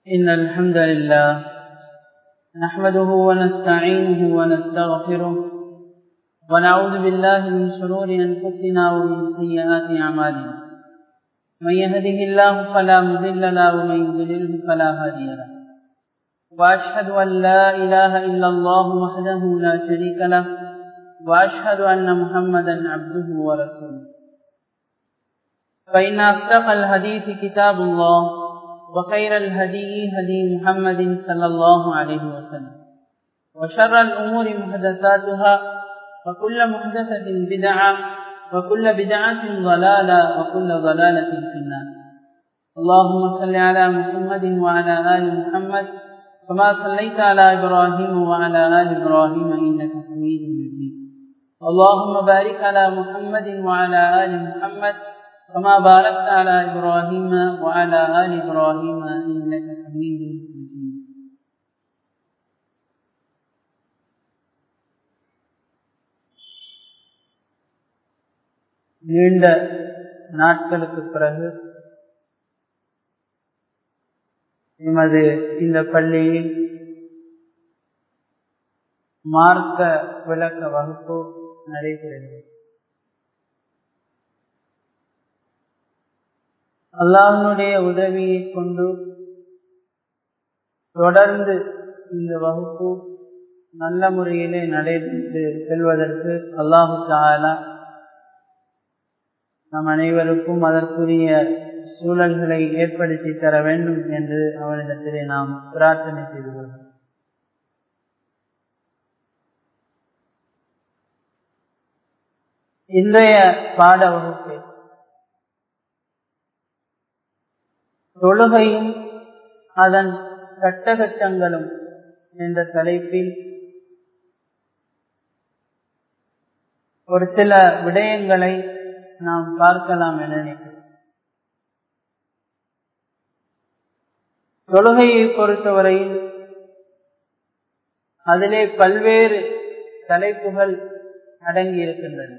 إن الحمد لله نحمده ونستعينه ونستغفره ونعوذ بالله من شرور أنفسنا ومن سيئات أعمالنا من يهده الله فلا مضل له ومن يضلله فلا هادي له وأشهد أن لا إله إلا الله وحده لا شريك له وأشهد أن محمدا عبده ورسوله فإن أصدق الحديث كتاب الله وخير الهدي هدي محمد صلى الله عليه وسلم وشر الأمور محدثاتها وكل محدثة بدعة وكل بدعة ضلالة وكل ضلالة في النار اللهم صل على محمد وعلى آل محمد كما صليت على إبراهيم وعلى آل إبراهيم إنك حميد مجيد اللهم بارك على محمد وعلى آل محمد كما باركت على إبراهيم وعلى آل إبراهيم إنك حميد مجيد நீண்ட நாட்களுக்கு பிறகு எமது இந்த பள்ளியில் மார்க்க விளக்க வகுப்பு நடைபெறுகிறது அல்லாஹனுடைய உதவியை கொண்டு தொடர்ந்து இந்த வகுப்பு நல்ல முறையிலே நடைபெற்று செல்வதற்கு அல்லாஹு தாலா நம் அனைவருக்கும் அதற்குரிய சூழல்களை ஏற்படுத்தி தர வேண்டும் என்று அவனிடத்திலே நாம் பிரார்த்தனை செய்து கொள்வோம் இன்றைய பாட வகுப்பை தொழுகையும் அதன் சட்டகட்டங்களும் என்ற தலைப்பில் ஒரு சில விடயங்களை நாம் பார்க்கலாம் என நினைக்கிறேன் தொழுகையை பொறுத்தவரையில் அதிலே பல்வேறு தலைப்புகள் அடங்கி இருக்கின்றன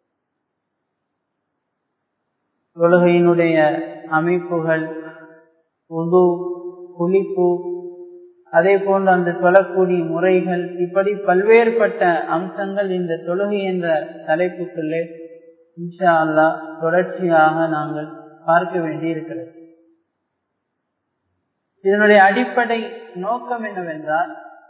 தொழுகையினுடைய அமைப்புகள் உது குளிப்பு அதே போன்று அந்த தொழக்கூடிய முறைகள் இப்படி பல்வேறுபட்ட அம்சங்கள் இந்த தொழுகை என்ற தலைப்புக்குள்ளே இன்ஷா அல்லா தொடர்ச்சியாக நாங்கள் பார்க்க வேண்டி இருக்கிறது இதனுடைய அடிப்படை நோக்கம் என்னவென்றால்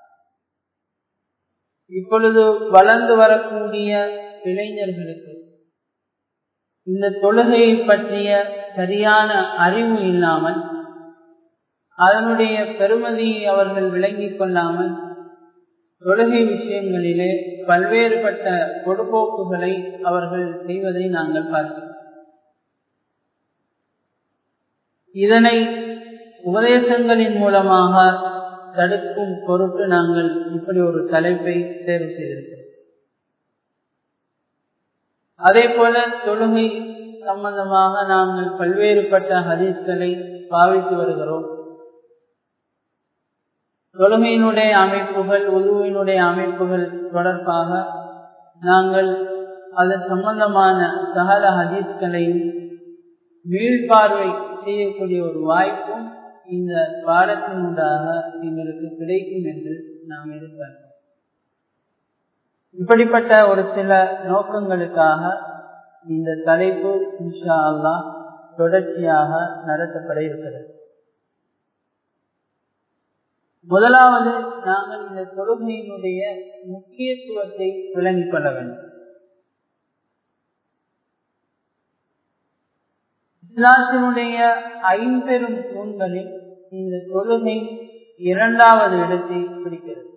இப்பொழுது வளர்ந்து வரக்கூடிய இளைஞர்களுக்கு இந்த தொழுகையை பற்றிய சரியான அறிவு இல்லாமல் அதனுடைய பெருமதியை அவர்கள் விளங்கிக் கொள்ளாமல் தொழுகை விஷயங்களிலே பல்வேறுபட்ட பொடுபோக்குகளை அவர்கள் செய்வதை நாங்கள் பார்க்கிறோம் இதனை உபதேசங்களின் மூலமாக தடுக்கும் பொருட்டு நாங்கள் இப்படி ஒரு தலைப்பை தேர்வு செய்திருக்கிறோம் அதே போல தொழுகை சம்பந்தமாக நாங்கள் பல்வேறுபட்ட ஹதீஸ்களை பாவித்து வருகிறோம் தொழுகையினுடைய அமைப்புகள் உதுவினுடைய அமைப்புகள் தொடர்பாக நாங்கள் அது சம்பந்தமான சகல ஹதீஸ்களையும் மீள்பார்வை செய்யக்கூடிய ஒரு வாய்ப்பும் இந்த பாடத்தினூடாக எங்களுக்கு கிடைக்கும் என்று நாம் எதிர்பார்க்கிறோம் இப்படிப்பட்ட ஒரு சில நோக்கங்களுக்காக இந்த தலைப்பு இன்ஷா அல்லா தொடர்ச்சியாக நடத்தப்பட இருக்கிறது முதலாவது நாங்கள் இந்த தொழுகையினுடைய முக்கியத்துவத்தை விளங்கிக் கொள்ள வேண்டும் இஸ்லாத்தினுடைய ஐம்பெரும் தூண்களில் இந்த தொழுகை இரண்டாவது இடத்தை பிடிக்கிறது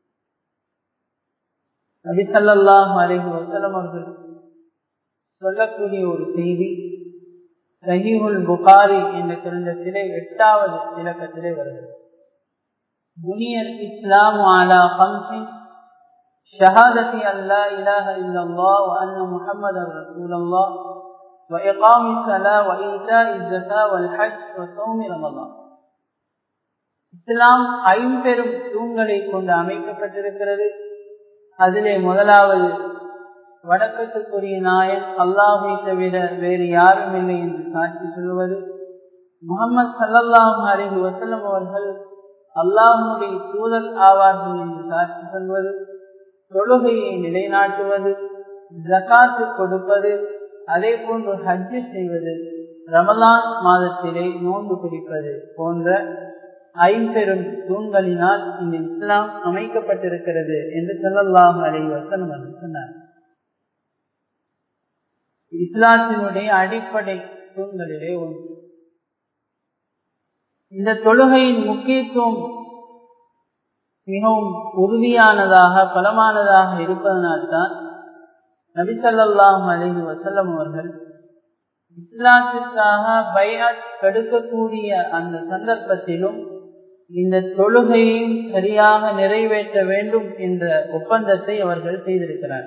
நபிசல்லாஹ் அலைஹி வசலம் அவர்கள் சொல்லக்கூடிய ஒரு செய்தி சஹீஹுல் புகாரி என்ற கிரந்தத்திலே எட்டாவது இலக்கத்திலே வருகிறது بني الإسلام على خمس شهادة أن لا إله إلا الله وأن محمدا رسول الله وإقام الصلاة وإيتاء الزكاة والحج وصوم رمضان இஸ்லாம் ஐம்பெரும் தூண்களை கொண்டு அமைக்கப்பட்டிருக்கிறது அதிலே முதலாவது வணக்கத்துக்குரிய நாயன் அல்லாஹை தவிர வேறு யாரும் இல்லை என்று சாட்சி சொல்வது முகமது சல்லல்லாஹு அலிஹி வசல்லம் அவர்கள் அல்லாஹனுடைய தூதர் ஆவார்கள் என்று சாட்சி சொல்வது தொழுகையை நிலைநாட்டுவது ஜகாத்து கொடுப்பது அதே போன்று ஹஜ்ஜு செய்வது ரமலான் மாதத்திலே நோன்பு பிடிப்பது போன்ற ஐம்பெரும் தூண்களினால் இந்த இஸ்லாம் அமைக்கப்பட்டிருக்கிறது என்று சொல்லல்லாஹு அலி வசனம் அவர்கள் சொன்னார் இஸ்லாத்தினுடைய அடிப்படை தூண்களிலே ஒன்று இந்த தொழுகையின் முக்கியத்துவம் மிகவும் உறுதியானதாக பலமானதாக இருப்பதனால்தான் நபிசல்லாஹ் அலிஹி வசல்லம் அவர்கள் இஸ்லாத்திற்காக பயாத் கெடுக்கக்கூடிய அந்த சந்தர்ப்பத்திலும் இந்த தொழுகையையும் சரியாக நிறைவேற்ற வேண்டும் என்ற ஒப்பந்தத்தை அவர்கள் செய்திருக்கிறார்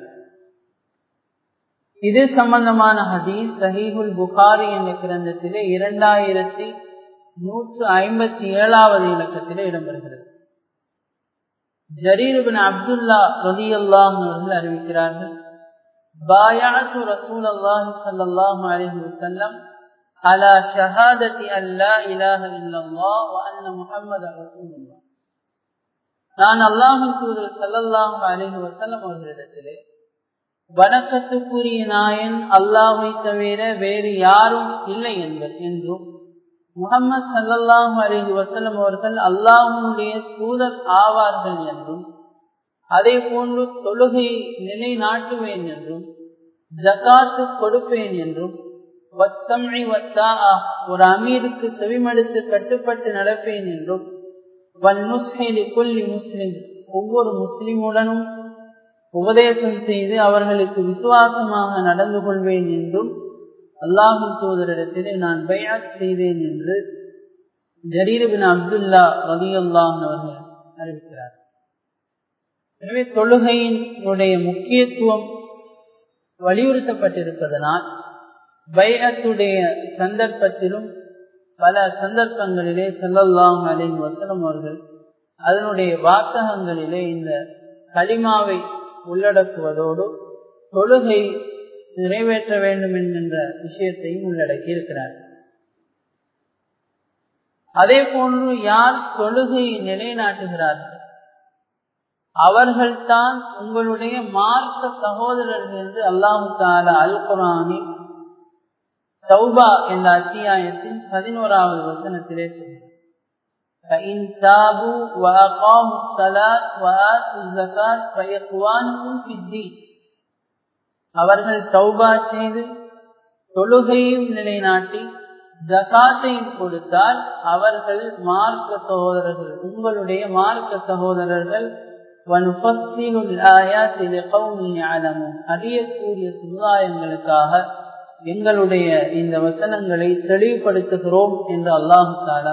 இது சம்பந்தமான ஹதீஸ் சஹீஹுல் புகாரி என்ற கிரந்தத்திலே இரண்டாயிரத்தி நூற்று ஐம்பத்தி ஏழாவது இலக்கத்திலே இடம்பெறுகிறது ஜரீருபின் அப்துல்லா ரதி அல்லாம் அவர்கள் அறிவிக்கிறார்கள் بايعت رسول الله صلى الله عليه وسلم على شهادة أن لا إله إلا الله وأن محمد رسول الله நான் அல்லாஹின் தூதர் சல்லல்லாஹு அலிஹி வசல்லம் அவர்களிடத்திலே வணக்கத்துக்குரிய நாயன் அல்லாஹை தவிர வேறு யாரும் இல்லை என்பது என்றும் முகமது சல்லல்லாஹு அலிஹி வசல்லம் அவர்கள் அல்லாஹனுடைய தூதர் ஆவார்கள் என்றும் அதே போன்று தொழுகை நிலைநாட்டுவேன் என்றும் ஜகாத்து கொடுப்பேன் என்றும் வத்தமிழி வத்தா ஒரு அமீருக்கு செவிமடுத்து கட்டுப்பட்டு நடப்பேன் என்றும் வன்முஸ்லி கொல்லி முஸ்லிம் ஒவ்வொரு முஸ்லிமுடனும் உபதேசம் செய்து அவர்களுக்கு விசுவாசமாக நடந்து கொள்வேன் என்றும் அல்லாஹு தூதரிடத்திலே நான் பயாத் செய்தேன் என்று ஜரீரபின் அப்துல்லா ரதியுல்லாஹ் அவர்கள் அறிவிக்கிறார் எனவே தொழுகையினுடைய முக்கியத்துவம் வலியுறுத்தப்பட்டிருப்பதனால் பையத்துடைய சந்தர்ப்பத்திலும் பல சந்தர்ப்பங்களிலே செல்லல்லாம் அலின் வசனம் அவர்கள் அதனுடைய வாசகங்களிலே இந்த களிமாவை உள்ளடக்குவதோடு தொழுகை நிறைவேற்ற வேண்டும் என்கின்ற விஷயத்தையும் உள்ளடக்கி இருக்கிறார் அதே போன்று யார் தொழுகையை நிலைநாட்டுகிறார்கள் அவர்கள்தான் உங்களுடைய மார்க்க சகோதரர்கள் என்று அல்லாஹு தாலா அல் குரானி சௌபா என்ற அத்தியாயத்தின் பதினோராவது வசனத்திலே சொல்கிறார் فإن تابوا وأقاموا الصلاة وآتوا الزكاة فإخوانكم في الدين அவர்கள் தௌபா செய்து தொழுகையும் நிலைநாட்டி ஜகாத்தையும் கொடுத்தால் அவர்கள் மார்க்க சகோதரர்கள் உங்களுடைய மார்க்க சகோதரர்கள் அறியக்கூடிய சமுதாயங்களுக்காக எங்களுடைய இந்த வசனங்களை தெளிவுபடுத்துகிறோம் என்று அல்லாஹு தாலா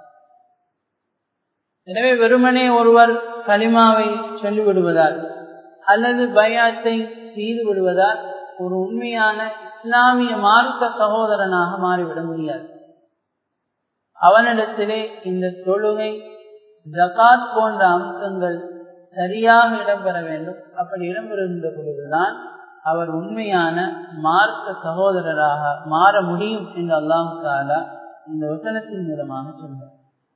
எனவே வெறுமனே ஒருவர் களிமாவை சொல்லிவிடுவதால் அல்லது பயாத்தை செய்து விடுவதால் ஒரு உண்மையான இஸ்லாமிய மார்க்க சகோதரனாக மாறிவிட முடியாது அவனிடத்திலே இந்த தொழுகை ஜகாத் போன்ற அம்சங்கள் சரியாக இடம்பெற வேண்டும் அப்படி இடம்பெறுகின்ற பொழுதுதான் அவர் உண்மையான மார்க்க சகோதரராக மாற முடியும் என்று அல்லாஹு தாலா இந்த வசனத்தின் மூலமாக சொன்னார்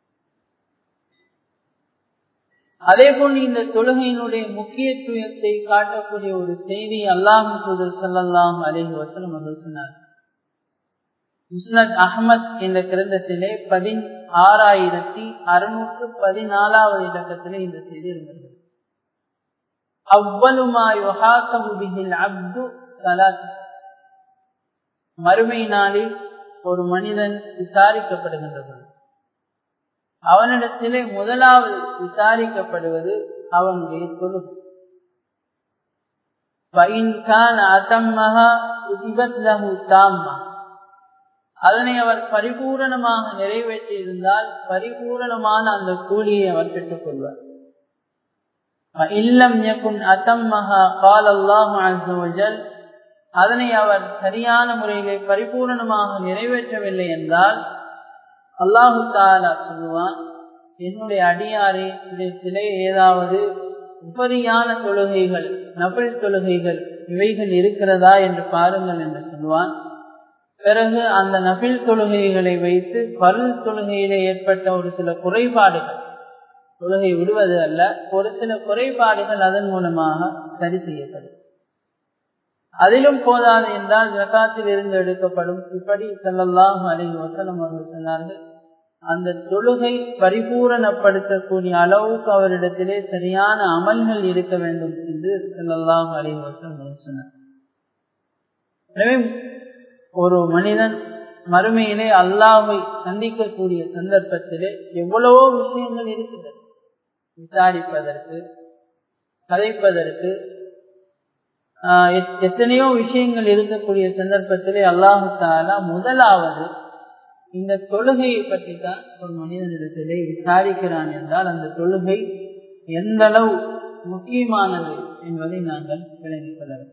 அதே போன்று இந்த தொழுகையினுடைய முக்கியத்துவத்தை காட்டக்கூடிய ஒரு செய்தி அல்லாஹு தூதர் சல்லாஹ் அலிஹி வசலம் அவர்கள் சொன்னார் முஸ்னத் அஹமத் என்ற கிரந்தத்திலே பதின் ஆறாயிரத்தி அறுநூற்று பதினாலாவது இலக்கத்திலே இந்த செய்தி இருந்தது மறுமை நாளில் ஒரு மனிதன் விசாரிக்கப்படுகின்றது அவனிடத்திலே முதலாவது விசாரிக்கப்படுவது அவனுடைய தொழுகை அதனை அவர் பரிபூரணமாக நிறைவேற்றி இருந்தால் பரிபூரணமான அந்த கூலியை அவர் பெற்றுக் கொள்வார் இல்லம் அத்தம்மஹா கால் அல்லாஹ் அதனை அவர் சரியான முறையிலே பரிபூரணமாக நிறைவேற்றவில்லை என்றால் அல்லாஹு தாலா சொல்லுவான் என்னுடைய அடியாரே இதே ஏதாவது உபரியான தொழுகைகள் நபிள் தொழுகைகள் இவைகள் இருக்கிறதா என்று பாருங்கள் என்று சொல்லுவான் பிறகு அந்த நபில் தொழுகைகளை வைத்து பருள் தொழுகையிலே ஏற்பட்ட ஒரு சில குறைபாடுகள் தொழுகை விடுவது அல்ல ஒரு சில குறைபாடுகள் அதன் மூலமாக சரி செய்யப்படும் அதிலும் போதாது என்றால் ஜக்காத்தில் இருந்து எடுக்கப்படும் இப்படி செல்லல்லாம் அலைஹி வசலம் அவர்கள் சொன்னார்கள் அந்த தொழுகை பரிபூரணப்படுத்தக்கூடிய அளவுக்கு அவரிடத்திலே சரியான அமல்கள் இருக்க வேண்டும் என்று செல்லல்லாம் அலைஹி வசலம் சொன்னார் எனவே ஒரு மனிதன் மறுமையிலே அல்லாவை சந்திக்கக்கூடிய சந்தர்ப்பத்திலே எவ்வளவோ விஷயங்கள் இருக்கின்றன விசாரிப்பதற்கு கதைப்பதற்கு எத்தனையோ விஷயங்கள் இருக்கக்கூடிய சந்தர்ப்பத்திலே அல்லாஹு தாலா முதலாவது இந்த தொழுகையை பற்றி தான் ஒரு மனிதனிடத்திலே விசாரிக்கிறான் என்றால் அந்த தொழுகை எந்த அளவு முக்கியமானது என்பதை நாங்கள் விளங்கிக் கொள்ள வேண்டும்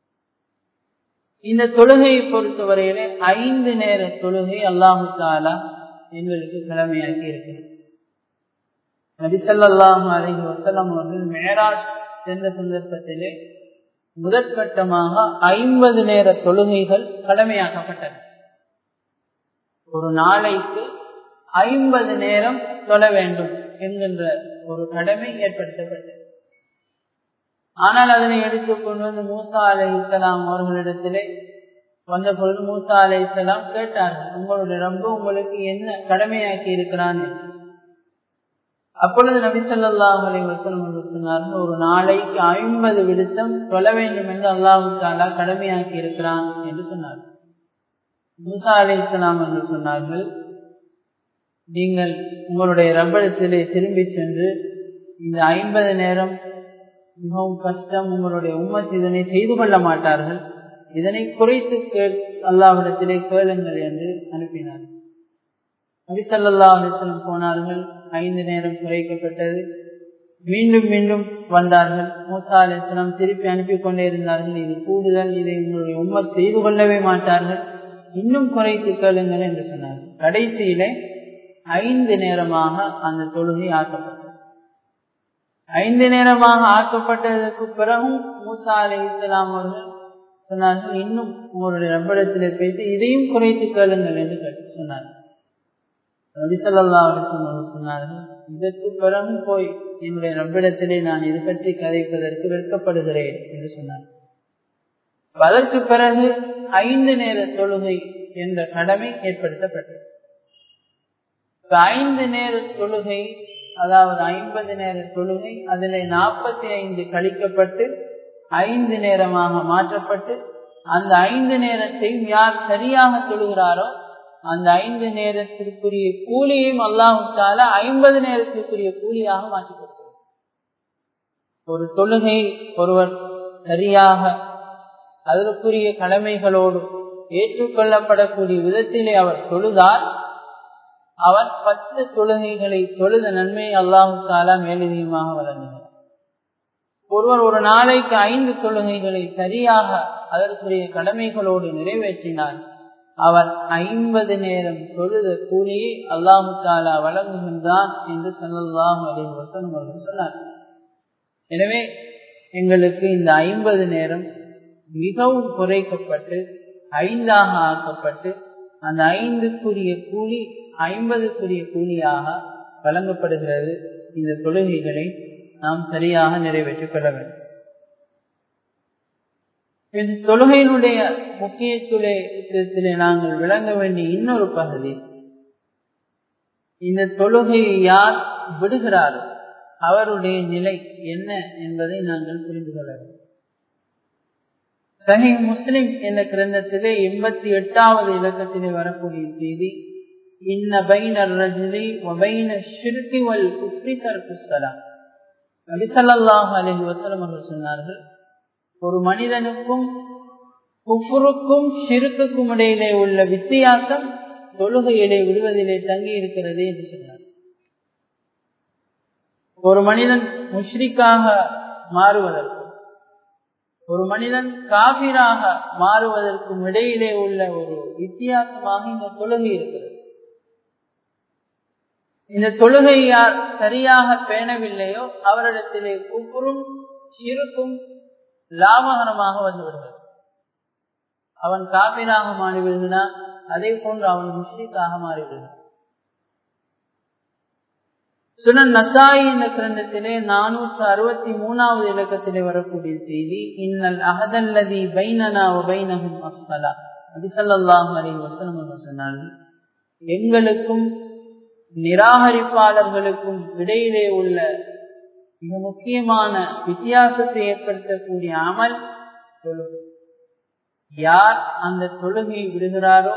இந்த தொழுகையை பொறுத்தவரையிலே ஐந்து நேர தொழுகை அல்லாஹு தாலா எங்களுக்கு கடமையாக்கி இருக்கிறது நபிசல்லாஹு அலஹி வசலம் அவர்கள் மேராஜ் சென்ற சந்தர்ப்பத்திலே முதற்கட்டமாக ஐம்பது நேர தொழுகைகள் கடமையாக்கப்பட்டன ஒரு நாளைக்கு ஐம்பது நேரம் தொழ வேண்டும் என்கின்ற ஒரு கடமை ஏற்படுத்தப்பட்டது ஆனால் அதனை எடுத்துக்கொண்டு வந்து மூசா அலை இஸ்லாம் அவர்களிடத்திலே வந்த பொழுது மூசா அலை இஸ்லாம் கேட்டார்கள் உங்களுடைய ரொம்ப உங்களுக்கு என்ன கடமையாக்கி இருக்கிறான் என்று அப்பொழுது நபி சொல்லாஹ் அலி வசலம் சொன்னார்கள் ஒரு நாளைக்கு ஐம்பது விடுத்தம் சொல்ல வேண்டும் என்று அல்லாஹு தாலா கடமையாக்கி இருக்கிறான் என்று சொன்னார்கள் மூசா அலி இஸ்லாம் என்று சொன்னார்கள் நீங்கள் உங்களுடைய ரப்படத்திலே திரும்பி சென்று இந்த ஐம்பது நேரம் மிகவும் கஷ்டம் உங்களுடைய உம்மத் இதனை செய்து கொள்ள மாட்டார்கள் இதனை குறைத்து கேள் அல்லாவிடத்திலே கேளுங்கள் என்று அனுப்பினார் நபிசல்லா அலிஸ்லம் போனார்கள் ஐந்து நேரம் குறைக்கப்பட்டது மீண்டும் மீண்டும் வந்தார்கள் மூசா அலிஸ்லாம் திருப்பி அனுப்பி கொண்டே இருந்தார்கள் இது கூடுதல் இதை உங்களுடைய உம்மத் செய்து கொள்ளவே மாட்டார்கள் இன்னும் குறைத்து கேளுங்கள் என்று சொன்னார்கள் கடைசியிலே ஐந்து நேரமாக அந்த தொழுகை ஆக்கப்பட்டது ஐந்து நேரமாக ஆக்கப்பட்டதற்கு பிறகும் மூசா அலி இஸ்லாம் அவர்கள் சொன்னார்கள் இன்னும் உங்களுடைய ரப்படத்திலே பேசி இதையும் குறைத்து கேளுங்கள் என்று சொன்னார்கள் நபிசல்லா சொன்னார்கள் இதற்கு பிறகும் போய் என்னுடைய ரப்பிடத்திலே நான் இது பற்றி கதைப்பதற்கு வெட்கப்படுகிறேன் என்று சொன்னார் அதற்கு பிறகு ஐந்து நேர தொழுகை என்ற கடமை ஏற்படுத்தப்பட்டது ஐந்து நேர தொழுகை அதாவது ஐம்பது நேர தொழுகை அதில் நாற்பத்தி ஐந்து கழிக்கப்பட்டு ஐந்து நேரமாக மாற்றப்பட்டு அந்த ஐந்து நேரத்தையும் யார் சரியாக தொழுகிறாரோ அந்த ஐந்து நேரத்திற்குரிய கூலியையும் அல்லாஹால ஐம்பது நேரத்திற்குரிய கூலியாக மாற்றி கொடுக்கிறார் ஒரு தொழுகை ஒருவர் சரியாக அதற்குரிய கடமைகளோடு ஏற்றுக்கொள்ளப்படக்கூடிய விதத்திலே அவர் தொழுதால் அவர் பத்து தொழுகைகளை தொழுத நன்மையை அல்லாஹு தாலா மேலதிகமாக வழங்குகிறார் ஒருவர் ஒரு நாளைக்கு ஐந்து தொழுகைகளை சரியாக அதற்குரிய கடமைகளோடு நிறைவேற்றினார் அவர் ஐம்பது நேரம் தொழுத கூலியை அல்லாஹு தாலா வழங்குகின்றான் என்று சொல்லலாம் அறிவுறுத்தன் அவர்கள் சொன்னார் எனவே எங்களுக்கு இந்த ஐம்பது நேரம் மிகவும் குறைக்கப்பட்டு ஐந்தாக ஆக்கப்பட்டு அந்த ஐந்துக்குரிய கூலி ஐம்பதுக்குரிய கூலியாக வழங்கப்படுகிறது இந்த தொழுகைகளை நாம் சரியாக நிறைவேற்றிக் கொள்ள வேண்டும் இந்த தொழுகையினுடைய முக்கியத்துவத்திலே நாங்கள் விளங்க வேண்டிய இன்னொரு பகுதி இந்த தொழுகையை யார் விடுகிறாரோ அவருடைய நிலை என்ன என்பதை நாங்கள் புரிந்து கொள்ள வேண்டும் சஹி முஸ்லிம் என்ற கிரந்தத்திலே எண்பத்தி எட்டாவது இலக்கத்திலே வரக்கூடிய செய்தி இன்ன பைனர் ரஜினி வபைன ஷிர்கி வல் குஃப்ரி தர்குசலாம் நபிசல்லாஹ் அலஹி வசலம் அவர்கள் சொன்னார்கள் ஒரு மனிதனுக்கும் குஃபுருக்கும் ஷிருக்குக்கும் இடையிலே உள்ள வித்தியாசம் தொழுகையிலே விடுவதிலே தங்கி இருக்கிறது என்று சொன்னார் ஒரு மனிதன் முஷ்ரிக்காக மாறுவதற்கும் ஒரு மனிதன் காபிராக மாறுவதற்கும் இடையிலே உள்ள ஒரு வித்தியாசமாக இந்த தொழுகை இருக்கிறது இந்த தொழுகை யார் சரியாக பேணவில்லையோ அவரிடத்திலே குப்புறும் சிறுக்கும் லாபகரமாக வந்து விடுகிறது அவன் காப்பீராக மாறிவிடுகிறான் அதே போன்று அவன் முஷ்ரிக்காக மாறிவிடுகிறான் சுனன் நசாயி என்ற கிரந்தத்திலே நானூற்று அறுபத்தி மூணாவது இலக்கத்திலே வரக்கூடிய செய்தி இன்னல் அகதல்லதி பைனனா பைனகும் அஸ்ஸலா அபிசல்லாஹு அலி வசனம் சொன்னார்கள் எங்களுக்கும் நிராகரிப்பாளர்களுக்கும் இடையிலே உள்ள மிக முக்கியமான வித்தியாசத்தை ஏற்படுத்தக்கூடிய அமல் தொழுகை யார் அந்த தொழுகையை விடுகிறாரோ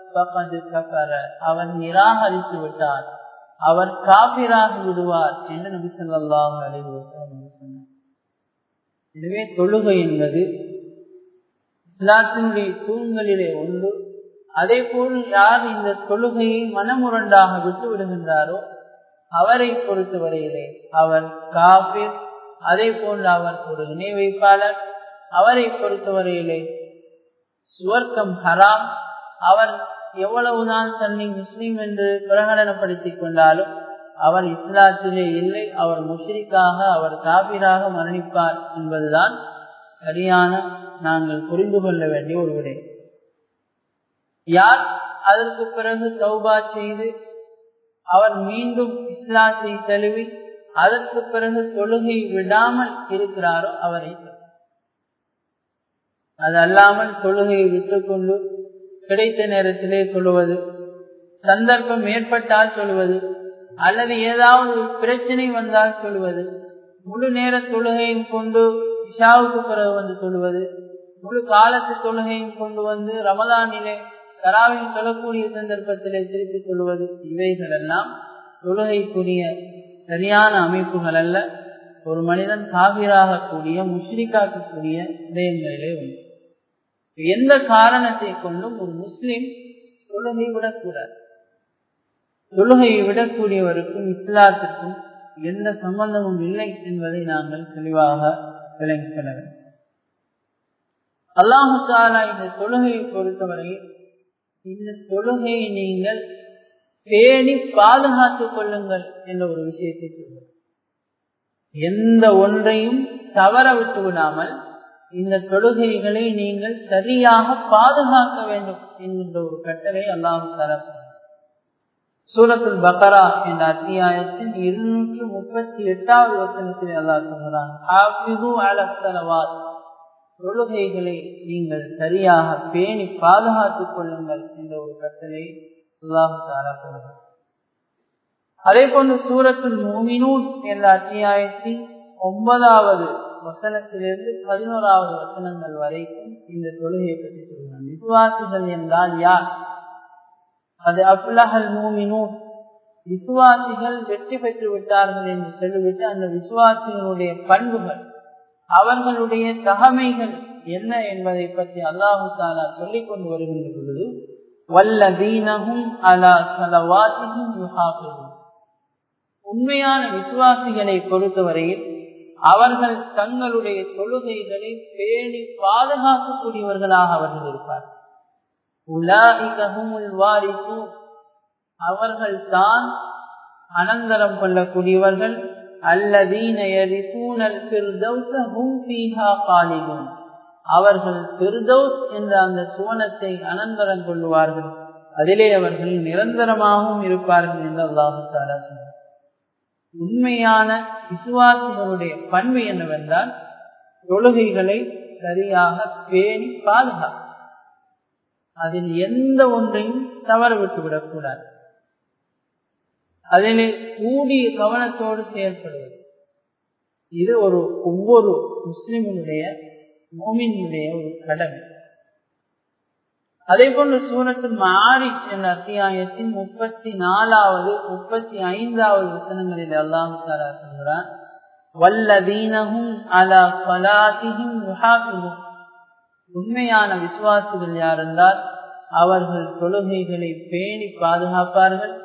அவன் நிராகரித்து விட்டார் அவர் காபிராகி விடுவார் என்று நபி சொல்லாஹு அலைஹி வஸல்லம் எனவே தொழுகை என்பது இஸ்லாத்தினுடைய தூண்களிலே ஒன்று அதே போல் யார் இந்த தொழுகையை மனமுரண்டாக விட்டு விடுகின்றாரோ அவரை பொறுத்தவரையிலே அவர் காபிர் அதே போன்று அவர் ஒரு இணை வைப்பாளர் அவரை பொறுத்தவரையிலே சுவர்க்கம் ஹராம் அவர் எவ்வளவுதான் தன்னை முஸ்லீம் என்று பிரகடனப்படுத்திக் கொண்டாலும் அவர் இஸ்லாத்திலே இல்லை அவர் முஷ்ரிக்காக அவர் காபிராக மரணிப்பார் என்பதுதான் சரியான நாங்கள் புரிந்து கொள்ள வேண்டிய ஒரு விடை யார் அதற்கு பிறகு தௌபா செய்து அவர் மீண்டும் இஸ்லாத்தை தழுவி அதற்கு பிறகு தொழுகை விடாமல் இருக்கிறாரோ அவரை அது அல்லாமல் தொழுகையை விட்டுக்கொண்டு கிடைத்த நேரத்திலே சொல்லுவது சந்தர்ப்பம் ஏற்பட்டால் சொல்லுவது அல்லது ஏதாவது பிரச்சனை வந்தால் சொல்லுவது முழு நேர தொழுகையும் கொண்டு இஷாவுக்கு பிறகு வந்து சொல்லுவது முழு காலத்து தொழுகையும் கொண்டு வந்து ரமதானிலே தராவையும் சொல்லக்கூடிய சந்தர்ப்பத்திலே திருப்பி சொல்லுவது இவைகள் எல்லாம் தொழுகைக்குரிய சரியான அமைப்புகள் அல்ல ஒரு மனிதன் காவிராகக்கூடிய முஷ்ரிக்காக்கக்கூடிய விடயங்களிலே உண்டு எந்த காரணத்தை கொண்டும் ஒரு முஸ்லிம் தொழுகை விடக்கூடாது தொழுகையை விடக்கூடியவருக்கும் இஸ்லாத்திற்கும் எந்த சம்பந்தமும் இல்லை என்பதை நாங்கள் தெளிவாக விளங்கிக் கொள்ள வேண்டும் அல்லாஹு தாலா இந்த தொழுகையை பொறுத்தவரையில் இந்த தொழுகையை நீங்கள் பேணி பாதுகாத்துக் கொள்ளுங்கள் என்ற ஒரு விஷயத்தை சொல்லுங்கள் எந்த ஒன்றையும் தவற விட்டு விடாமல் இந்த தொழுகைகளை நீங்கள் சரியாக பாதுகாக்க வேண்டும் என்கின்ற ஒரு கட்டளை அல்லாஹு தர சூரத்துல் பக்கரா என்ற அத்தியாயத்தின் இருநூற்று முப்பத்தி எட்டாவது வசனத்தில் அல்லாஹ் சொல்கிறான் தொழுகைகளை நீங்கள் சரியாக பேணி பாதுகாத்துக் கொள்ளுங்கள் என்ற ஒரு கட்டளை அல்லாஹு தாரா சொல்கிறார் அதே போன்று சூரத்துல் மூமினூன் என்ற அத்தியாயத்தின் ஒன்பதாவது வசனத்திலிருந்து பதினோராவது வசனங்கள் வரைக்கும் இந்த தொழுகையை பற்றி சொல்கிறான் விசுவாசிகள் என்றால் யார் அது அப்லஹல் மூமினூன் விசுவாசிகள் வெற்றி பெற்று விட்டார்கள் என்று சொல்லிவிட்டு அந்த விசுவாசிகளுடைய பண்புகள் அவர்களுடைய தகமைகள் என்ன என்பதை பற்றி அல்லாஹு தாலா சொல்லிக் கொண்டு வருகின்ற பொழுது வல்லதீனகும் அலா சலவாத்திகும் யுஹாபிகும் உண்மையான விசுவாசிகளை பொறுத்தவரையில் அவர்கள் தங்களுடைய தொழுகைகளை பேணி பாதுகாக்கக்கூடியவர்களாக அவர்கள் இருப்பார் அவர்கள் தான் அனந்தரம் கொள்ளக்கூடியவர்கள் அவர்கள் பிர்தௌஸ் என்ற அந்த சுவனத்தை அனந்தரம் கொள்ளுவார்கள் அதிலே அவர்கள் நிரந்தரமாகவும் இருப்பார்கள் என்று அல்லாஹு தாலா உண்மையான விசுவாசிகளுடைய பண்பு என்னவென்றால் தொழுகைகளை சரியாக பேணி பாதுகாப்பு அதில் எந்த ஒன்றையும் தவற விட்டுவிடக்கூடாது அதிலே கூடிய கவனத்தோடு செயல்படுவது இது ஒரு ஒவ்வொரு முஸ்லிமுடைய மோமினுடைய ஒரு கடமை அதே போன்று சூரத்தில் மாறி என்ற அத்தியாயத்தின் முப்பத்தி நாலாவது முப்பத்தி ஐந்தாவது வசனங்களில் அல்லாஹு தாரா சொல்கிறான் வல்லதீனகும் அலா பலாதிகும் உண்மையான விசுவாசிகள் யார் என்றால் அவர்கள் தொழுகைகளை பேணி பாதுகாப்பார்கள்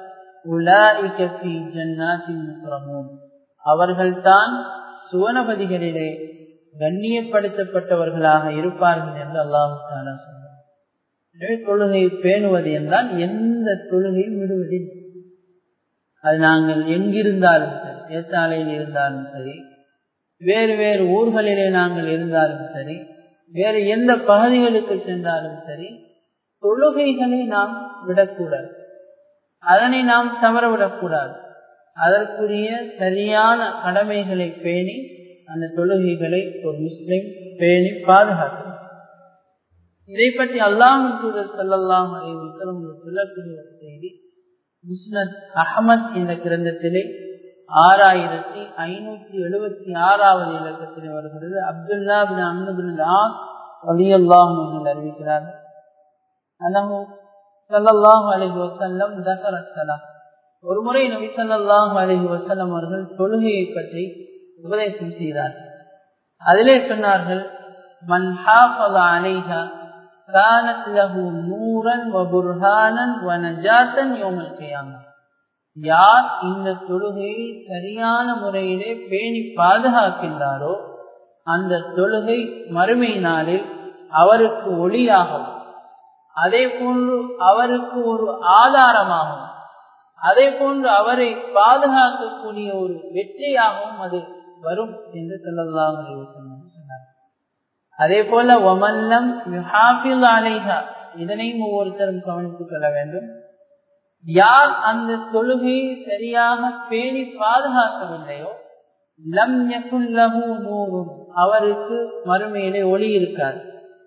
அவர்கள்தான் சுவனபதிகளிலே கண்ணியப்படுத்தப்பட்டவர்களாக இருப்பார்கள் என்று அல்லாஹு தாலா சொன்னார் தொழுகை பேணுவது என்றால் எந்த தொழுகையும் விடுவதில் அது நாங்கள் எங்கிருந்தாலும் சரி ஏத்தாலையில் இருந்தாலும் சரி வேறு வேறு ஊர்களிலே நாங்கள் இருந்தாலும் சரி வேறு எந்த பகுதிகளுக்கு சென்றாலும் சரி தொழுகைகளை நாம் விடக்கூடாது அதனை நாம் தவறவிடக்கூடாது அதற்குரிய சரியான கடமைகளை பேணி அந்த தொழுகைகளை ஒரு முஸ்லிம் பேணி பாதுகாக்கணும் இதை பற்றி அல்லாஹும் தூதர் செல்லலாம் சொல்லக்கூடிய ஒரு செய்தி முஸ்னத் அகமத் என்ற கிரந்தத்திலே ஆறாயிரத்தி ஐநூத்தி எழுபத்தி ஆறாவது இலக்கத்திலே வருகிறது அப்துல்லா பின் அம்னபின் அலியல்லாஹும் அறிவிக்கிறார்கள் அனஹு சல்லல்லாஹு அலைஹி வஸல்லம் தக்கர ஸலாம் ஒரு முறை நபி ஸல்லல்லாஹு அலைஹி வஸல்லம் அவர்கள் தொழுகையை பற்றி உபதேசம் செய்தார்கள் அதிலே சொன்னார்கள் மன் ஹாஃபல அலைஹா كانت له نورا وبرهانا ونجاة يوم القيامة யார் இந்த தொழுகையை சரியான முறையிலே பேணி பாதுகாக்கின்றாரோ அந்த தொழுகை மறுமை நாளில் அவருக்கு ஒளியாகவும் அதே போன்று அவருக்கு ஒரு ஆதாரமாகும் அதே போன்று அவரை பாதுகாக்கக்கூடிய ஒரு வெற்றியாகவும் அது வரும் என்று சொல்லலாம் சொன்னார் அதே போல ஒமல்லம் அலைஹா இதனையும் ஒவ்வொருத்தரும் கவனித்துக் கொள்ள வேண்டும் யார் அந்த தொழுகையை சரியாக பேணி பாதுகாக்கவில்லையோ லம் யகுல்லஹு நூறும் அவருக்கு மறுமையிலே ஒளி இருக்காது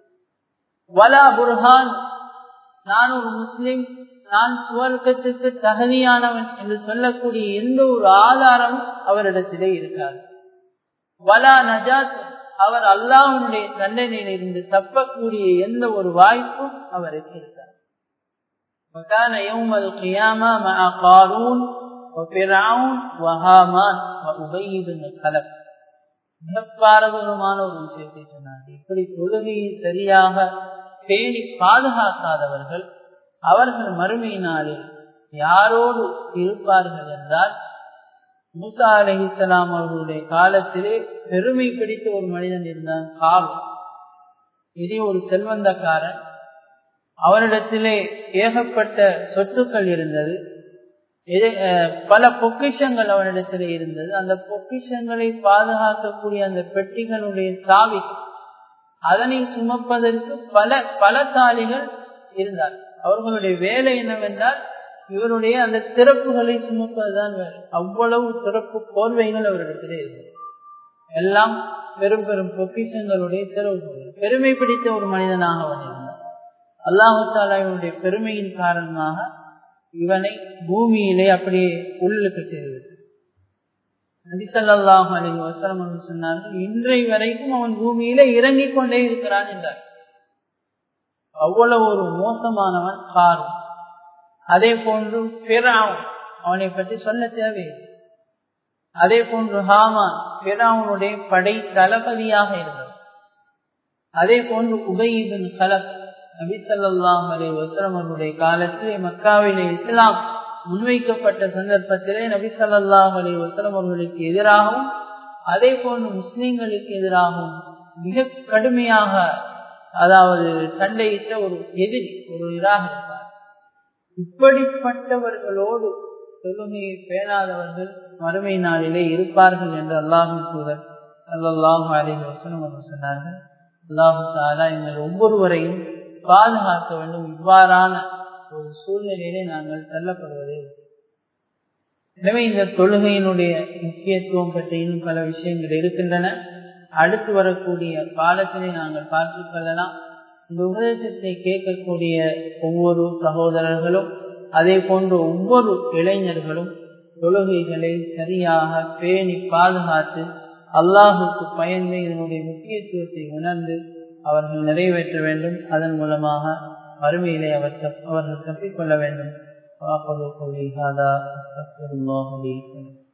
வலா புர்ஹான் நான் ஒரு முஸ்லிம் நான் சுவர்க்கத்துக்கு தகுதியானவன் என்று சொல்லக்கூடிய எந்த ஒரு ஆதாரமும் அவரிடத்திலே இருக்காது வலா நஜாத் அவர் அல்லாஹனுடைய தண்டனையிலிருந்து தப்பக்கூடிய எந்த ஒரு வாய்ப்பும் அவருக்கு இருக்காது وكان يوم القيامة مع قارون وفرعون وهامان وأبي بن خلف மிக பாரதூரமான ஒரு விஷயத்தை சொன்னார் இப்படி தொழுகையை சரியாக பேணி பாதுகாக்காதவர்கள் அவர்கள் மறுமை நாளில் யாரோடு இருப்பார்கள் என்றால் மூசா அலஹிசலாம் அவர்களுடைய காலத்திலே பெருமை பிடித்த ஒரு மனிதன் இருந்தான் காலம் இதே ஒரு செல்வந்தக்காரன் அவரிடத்திலே ஏகப்பட்ட சொத்துக்கள் இருந்தது பல பொக்கிஷங்கள் அவனிடத்திலே இருந்தது அந்த பொக்கிஷங்களை பாதுகாக்கக்கூடிய அந்த பெட்டிகளுடைய சாவி அதனை சுமப்பதற்கு பல பல தாலிகள் இருந்தார் அவர்களுடைய வேலை என்னவென்றால் இவருடைய அந்த திறப்புகளை சுமப்பதுதான் வேலை அவ்வளவு திறப்பு கோர்வைகள் அவரிடத்திலே இருந்தது எல்லாம் பெரும் பெரும் பொக்கிஷங்களுடைய திறவுகள் பெருமை பிடித்த ஒரு மனிதனாக அவன் இருந்தார் அல்லாஹு தாலாவினுடைய பெருமையின் காரணமாக இவனை பூமியிலே அப்படியே உள்ளுக்கு செய்துவிட்டு நபிசல்லாஹு அலி வசலம் சொன்னார்கள் இன்றை வரைக்கும் அவன் பூமியிலே இறங்கிக் கொண்டே இருக்கிறான் என்றார் அவ்வளவு ஒரு மோசமானவன் காரும் அதே போன்று பிறாவும் அவனை பற்றி சொல்ல தேவையில்லை அதே போன்று ஹாமான் பிறாவுனுடைய படை தளபதியாக இருந்தது அதே போன்று உபயிபின் கலப் நபிசல்லாம் அலி வசலம் அவருடைய காலத்திலே மக்காவிலே இஸ்லாம் முன்வைக்கப்பட்ட சந்தர்ப்பத்திலே நபிசல்லாஹ் அலி வசலம் அவர்களுக்கு எதிராகவும் அதே போன்று முஸ்லிம்களுக்கு எதிராகவும் மிக கடுமையாக அதாவது சண்டையிட்ட ஒரு எதிரி ஒரு இதாக இருப்பார் இப்படிப்பட்டவர்களோடு தொழுகையை பேணாதவர்கள் மறுமை நாளிலே இருப்பார்கள் என்று அல்லாஹும் தூதர் அல்லாஹு அலி வசனம் அவர்கள் சொன்னார்கள் அல்லாஹு தாலா எங்கள் ஒவ்வொருவரையும் பாதுகாக்க வேண்டும் இவ்வாறான ஒரு சூழ்நிலையிலே நாங்கள் தள்ளப்படுவதே எனவே இந்த தொழுகையினுடைய முக்கியத்துவம் பற்றி இன்னும் பல விஷயங்கள் இருக்கின்றன அடுத்து வரக்கூடிய பாடத்தினை நாங்கள் பார்த்துக் கொள்ளலாம் இந்த உபதேசத்தை கேட்கக்கூடிய ஒவ்வொரு சகோதரர்களும் அதே போன்று ஒவ்வொரு இளைஞர்களும் தொழுகைகளை சரியாக பேணி பாதுகாத்து அல்லாஹுக்கு பயந்து இதனுடைய முக்கியத்துவத்தை உணர்ந்து அவர்கள் நிறைவேற்ற வேண்டும் அதன் மூலமாக வறுமையிலே அவர் அவர்கள் தப்பிக்கொள்ள வேண்டும் வாப்பது கொள்ளி ஹாதா அஸ்தக்ஃபிருல்லாஹு லி